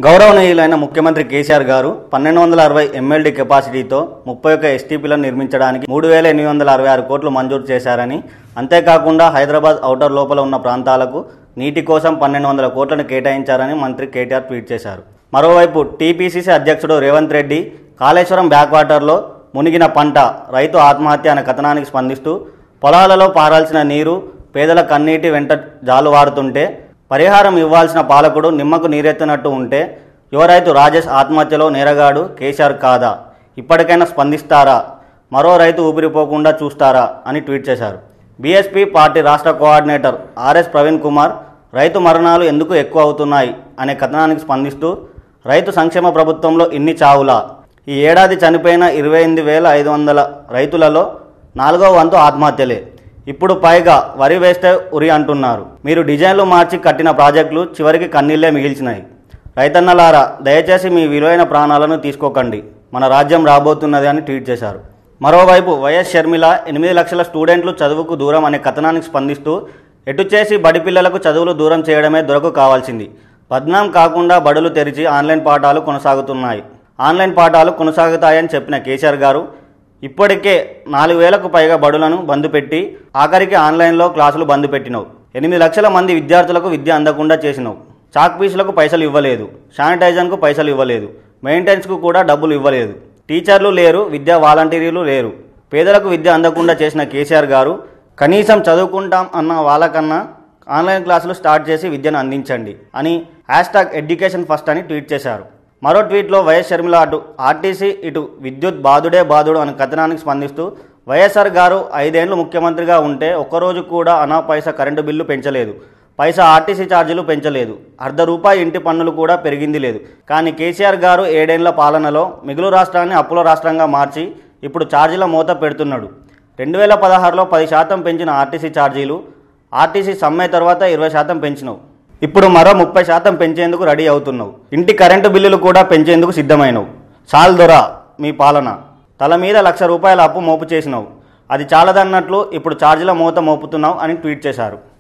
గౌరవనీయులైన ముఖ్యమంత్రి కేసీఆర్ గారు పన్నెండు వందల అరవై ఎంఎల్డీ కెపాసిటీతో ముప్పై ఒక్క ఎస్టీపీలను నిర్మించడానికి మూడు వేల ఎనిమిది వందల అరవై ఆరు కోట్లు మంజూరు చేశారని అంతేకాకుండా హైదరాబాద్ ఔటర్ లోపల ఉన్న ప్రాంతాలకు నీటి కోసం పన్నెండు వందల కోట్లను కేటాయించారని మంత్రి కేటీఆర్ ట్వీట్ చేశారు మరోవైపు టీపీసీసీ అధ్యక్షుడు రేవంత్ రెడ్డి కాళేశ్వరం బ్యాక్ వాటర్లో మునిగిన పంట రైతు ఆత్మహత్య అనే కథనానికి స్పందిస్తూ పొలాలలో పారాల్సిన నీరు పేదల కన్నీటి వెంట జాలువారుతుంటే పరిహారం ఇవ్వాల్సిన పాలకుడు నిమ్మకు నీరెత్తినట్టు ఉంటే యువ రైతు రాజేష్ ఆత్మహత్యలో నేరగాడు కేసీఆర్ కాదా ఇప్పటికైనా స్పందిస్తారా మరో రైతు ఊపిరిపోకుండా చూస్తారా అని ట్వీట్ చేశారు బీఎస్పీ పార్టీ రాష్ట్ర కోఆర్డినేటర్ ఆర్ఎస్ ప్రవీణ్ కుమార్ రైతు మరణాలు ఎందుకు ఎక్కువ అవుతున్నాయి అనే కథనానికి స్పందిస్తూ రైతు సంక్షేమ ప్రభుత్వంలో ఇన్ని చావులా ఈ ఏడాది చనిపోయిన ఇరవై ఎనిమిది వేల ఐదు వందల రైతులలో నాలుగో వంతు ఆత్మహత్యలే ఇప్పుడు పైగా వరి వేస్తే ఉరి అంటున్నారు మీరు డిజైన్లు మార్చి కట్టిన ప్రాజెక్టులు చివరికి కన్నీళ్లే మిగిల్చినాయి రైతన్నలారా దయచేసి మీ విలువైన ప్రాణాలను తీసుకోకండి మన రాజ్యం రాబోతున్నది అని ట్వీట్ చేశారు మరోవైపు వైఎస్ షర్మిల ఎనిమిది లక్షల స్టూడెంట్లు చదువుకు దూరం అనే కథనానికి స్పందిస్తూ ఎటు చేసి బడి పిల్లలకు చదువులు దూరం చేయడమే దొరకు కావాల్సింది బద్నాం కాకుండా బడులు తెరిచి ఆన్లైన్ పాఠాలు కొనసాగుతున్నాయి ఆన్లైన్ పాఠాలు కొనసాగుతాయని చెప్పిన కేసీఆర్ గారు ఇప్పటికే నాలుగు వేలకు పైగా బడులను బంద్ పెట్టి ఆఖరికి ఆన్లైన్లో క్లాసులు బంద్ పెట్టినావు ఎనిమిది లక్షల మంది విద్యార్థులకు విద్య అందకుండా చేసినావు చాక్ పీసులకు పైసలు ఇవ్వలేదు శానిటైజర్కు పైసలు ఇవ్వలేదు మెయింటెనెన్స్కు కూడా డబ్బులు ఇవ్వలేదు టీచర్లు లేరు విద్యా వాలంటీర్లు లేరు పేదలకు విద్య అందకుండా చేసిన కేసీఆర్ గారు కనీసం చదువుకుంటాం అన్న వాళ్ళకన్నా ఆన్లైన్ క్లాసులు స్టార్ట్ చేసి విద్యను అందించండి అని హ్యాష్ ట్యాగ్ ఎడ్యుకేషన్ ఫస్ట్ అని ట్వీట్ చేశారు మరో ట్వీట్లో వైఎస్ షర్మిల అటు ఆర్టీసీ ఇటు విద్యుత్ బాధుడే బాధుడు అనే కథనానికి స్పందిస్తూ వైఎస్ఆర్ గారు ఐదేళ్లు ముఖ్యమంత్రిగా ఉంటే ఒక్కరోజు కూడా అనా పైసా కరెంటు బిల్లు పెంచలేదు పైసా ఆర్టీసీ ఛార్జీలు పెంచలేదు అర్ధ రూపాయి ఇంటి పన్నులు కూడా పెరిగింది లేదు కానీ కేసీఆర్ గారు ఏడేళ్ల పాలనలో మిగులు రాష్ట్రాన్ని అప్పుల రాష్ట్రంగా మార్చి ఇప్పుడు ఛార్జీల మూత పెడుతున్నాడు రెండు వేల పదహారులో పది శాతం పెంచిన ఆర్టీసీ ఛార్జీలు ఆర్టీసీ సమ్మె తర్వాత ఇరవై శాతం పెంచినావు ఇప్పుడు మరో ముప్పై శాతం పెంచేందుకు రెడీ అవుతున్నావు ఇంటి కరెంటు బిల్లులు కూడా పెంచేందుకు సిద్ధమైనవు చాలు దొరా మీ పాలన తల మీద లక్ష రూపాయల అప్పు మోపు చేసినావు అది చాలదన్నట్లు ఇప్పుడు ఛార్జీల మూత మోపుతున్నావు అని ట్వీట్ చేశారు